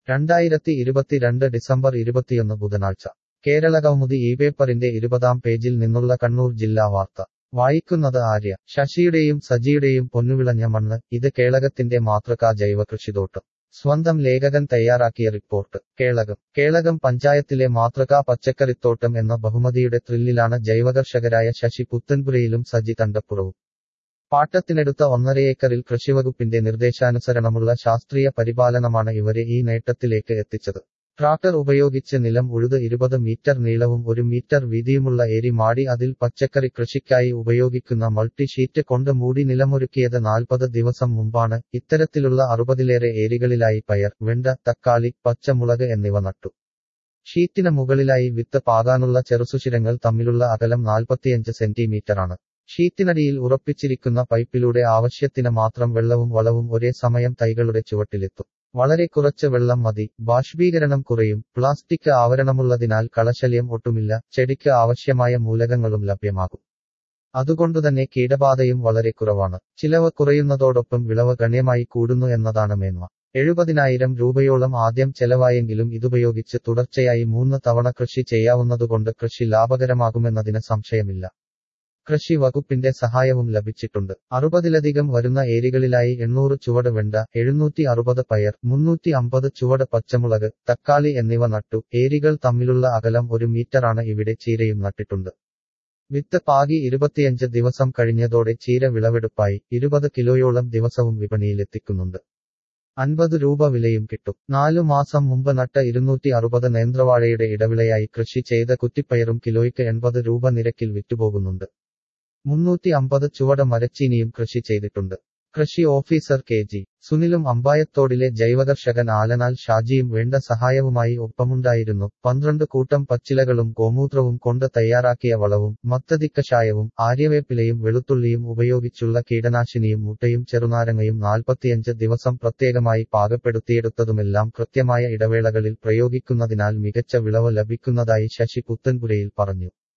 രണ്ടായിരത്തി ഇരുപത്തിരണ്ട് ഡിസംബർ ഇരുപത്തിയൊന്ന് ബുധനാഴ്ച കേരളകൗമുദി ഈ പേപ്പറിന്റെ ഇരുപതാം പേജിൽ നിന്നുള്ള കണ്ണൂർ ജില്ലാ വാർത്ത വായിക്കുന്നത് ആര്യ ശശിയുടെയും സജിയുടെയും പൊന്നുവിളഞ്ഞ മണ്ണ് ഇത് കേളകത്തിന്റെ മാതൃകാ ജൈവ കൃഷിതോട്ടം സ്വന്തം ലേഖകൻ തയ്യാറാക്കിയ റിപ്പോർട്ട് കേളകം കേളകം പഞ്ചായത്തിലെ മാതൃകാ പച്ചക്കറിത്തോട്ടം എന്ന ബഹുമതിയുടെ ത്രില്ലിലാണ് ജൈവകർഷകരായ ശശി പുത്തൻപുരയിലും സജി തണ്ടപ്പുറവും പാട്ടത്തിനെടുത്ത ഒന്നരയേക്കറിൽ കൃഷിവകുപ്പിന്റെ നിർദ്ദേശാനുസരണമുള്ള ശാസ്ത്രീയ പരിപാലനമാണ് ഇവരെ ഈ നേട്ടത്തിലേക്ക് എത്തിച്ചത് ട്രാക്ടർ ഉപയോഗിച്ച് നിലം ഉഴുത് ഇരുപത് മീറ്റർ നീളവും ഒരു മീറ്റർ വീതിയുമുള്ള ഏരി മാടി അതിൽ പച്ചക്കറി കൃഷിക്കായി ഉപയോഗിക്കുന്ന മൾട്ടി ഷീറ്റ് കൊണ്ട് മൂടി നിലമൊരുക്കിയത് നാൽപ്പത് ദിവസം മുമ്പാണ് ഇത്തരത്തിലുള്ള അറുപതിലേറെ ഏരികളിലായി പയർ വെണ്ട തക്കാളി പച്ചമുളക് എന്നിവ നട്ടു ഷീറ്റിന് മുകളിലായി വിത്ത് പാകാനുള്ള ചെറുസുഷിരങ്ങൾ തമ്മിലുള്ള അകലം നാൽപ്പത്തിയഞ്ച് സെന്റിമീറ്ററാണ് ഷീറ്റിനടിയിൽ ഉറപ്പിച്ചിരിക്കുന്ന പൈപ്പിലൂടെ ആവശ്യത്തിന് മാത്രം വെള്ളവും വളവും ഒരേ സമയം തൈകളുടെ ചുവട്ടിലെത്തും വളരെ കുറച്ച് വെള്ളം മതി ബാഷ്പീകരണം കുറയും പ്ലാസ്റ്റിക് ആവരണമുള്ളതിനാൽ കളശല്യം ഒട്ടുമില്ല ചെടിക്ക് ആവശ്യമായ മൂലകങ്ങളും ലഭ്യമാകും അതുകൊണ്ടുതന്നെ കീടബാധയും വളരെ കുറവാണ് ചിലവ് കുറയുന്നതോടൊപ്പം വിളവ് ഗണ്യമായി കൂടുന്നു എന്നതാണ് മേന്മ എഴുപതിനായിരം രൂപയോളം ആദ്യം ചെലവായെങ്കിലും ഇതുപയോഗിച്ച് തുടർച്ചയായി മൂന്ന് തവണ കൃഷി ചെയ്യാവുന്നതുകൊണ്ട് കൃഷി ലാഭകരമാകുമെന്നതിന് സംശയമില്ല കൃഷി വകുപ്പിന്റെ സഹായവും ലഭിച്ചിട്ടുണ്ട് അറുപതിലധികം വരുന്ന ഏരികളിലായി എണ്ണൂറ് ചുവട് വെണ്ട എഴുന്നൂറ്റി അറുപത് പയർ മുന്നൂറ്റി അമ്പത് ചുവട് പച്ചമുളക് തക്കാളി എന്നിവ നട്ടു ഏരികൾ തമ്മിലുള്ള അകലം ഒരു മീറ്ററാണ് ഇവിടെ ചീരയും നട്ടിട്ടുണ്ട് വിത്ത് പാകി ഇരുപത്തിയഞ്ച് ദിവസം കഴിഞ്ഞതോടെ ചീര വിളവെടുപ്പായി ഇരുപത് കിലോയോളം ദിവസവും വിപണിയിലെത്തിക്കുന്നുണ്ട് അൻപത് രൂപ വിലയും കിട്ടും നാലു മാസം മുമ്പ് നട്ട ഇരുന്നൂറ്റി അറുപത് നേന്ത്രവാഴയുടെ ഇടവിളയായി കൃഷി ചെയ്ത കുറ്റിപ്പയറും കിലോയ്ക്ക് എൺപത് രൂപ നിരക്കിൽ വിറ്റുപോകുന്നുണ്ട് മുന്നൂറ്റി അമ്പത് ചുവട മരച്ചീനിയും കൃഷി ചെയ്തിട്ടുണ്ട് കൃഷി ഓഫീസർ കെ ജി സുനിലും അമ്പായത്തോടിലെ ജൈവകർഷകൻ ആലനാൽ ഷാജിയും വേണ്ട സഹായവുമായി ഒപ്പമുണ്ടായിരുന്നു പന്ത്രണ്ട് കൂട്ടം പച്ചിലകളും ഗോമൂത്രവും കൊണ്ട് തയ്യാറാക്കിയ വളവും മത്തതിക്കഷായവും ആര്യവേപ്പിലയും വെളുത്തുള്ളിയും ഉപയോഗിച്ചുള്ള കീടനാശിനിയും മുട്ടയും ചെറുനാരങ്ങയും നാൽപ്പത്തിയഞ്ച് ദിവസം പ്രത്യേകമായി പാകപ്പെടുത്തിയെടുത്തതുമെല്ലാം കൃത്യമായ ഇടവേളകളിൽ പ്രയോഗിക്കുന്നതിനാൽ മികച്ച വിളവ് ലഭിക്കുന്നതായി ശശി പുത്തൻപുരയിൽ പറഞ്ഞു